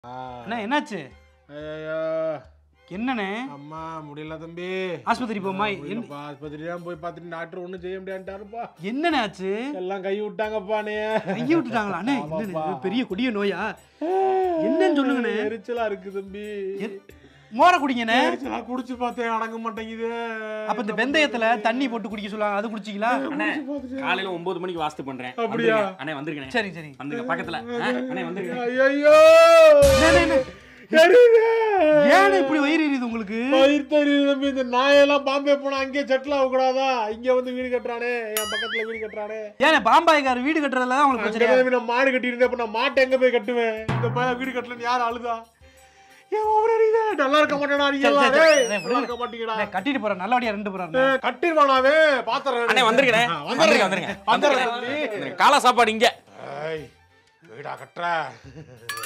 அண்ணா என்னாச்சு ஐயோ என்னண்ணே அம்மா முடியல தம்பி ஆஸ்பத்திரி போமா முடியலப்பா ஆஸ்பத்திரி தான் போய் பார்த்துட்டு டாக்டர் ஒன்றும் செய்ய முடியாட்டாருப்பா என்னண்ணே ஆச்சு எல்லாம் கை விட்டாங்கப்பா நீ கையை விட்டுட்டாங்களா அண்ணே என்னண்ணே, இது பெரிய கொடிய நோயா என்னன்னு சொல்லுங்கண்ணே எரிச்சலா இருக்கு தம்பி எ- மோர குடிங்கண்ணே எரிச்சலா குடிச்சு பார்த்தேன் அடங்க மாட்டேங்குது அப்ப இந்த வெந்தயத்துல தண்ணி போட்டு குடிக்க சொல்லுவாங்க அது குடிச்சிங்களா அண்ணே காலையில ஒன்பது மணிக்கு வாஸ்து பண்றேன் அப்படியா? வந்துருங்க. அண்ணே வந்திருக்கேன் சரி சரி வந்துருங்க பக்கத்துல ஆ, அண்ணே வந்துருங்க ஐயோ எரியுது. ஏன் இப்படி வயிறு எரியுது உங்களுக்கு வயிறு தெரியுது தம்பி இந்த நாயெல்லாம் பாம்பே போனா அங்கேயே செட்டில் ஆகக்கூடாதா இங்க வந்து வீடு கட்டுறானே என் பக்கத்துல வீடு கட்டுறானே ஏன் பாம்பாய்க்கார வீடு கட்டுறதுல தான் உங்களுக்கு பிரச்சனையா அங்கதான் நான் மாடு கட்டி இருந்தேன் அப்ப நான் மாட்டை எங்க போய் கட்டுவேன் இந்த பையன் வீடு கட்டலன்னு யார் அழுதா ஏன் over அறியுதே? நல்லா இருக்க மாட்டேனா நீ சரி, எல்லாம் சரி, டேய், சரி, நல்லா விடுங்க. இருக்க மாட்டீங்கடா அண்ணே, கட்டிட்டு போறேன் நல்லபடியா ரெண்டு போறாங்க ஏய், கட்டிருவானாவே பாத்திரம் அண்ணே வந்திருக்கேன் ஆ, வந்துருங்க வந்துடுறேன். வந்துருங்க வந்துடுறேன் வந்துருங்க. காலை சாப்பாடு இங்க ஏய், வீடா கட்டுற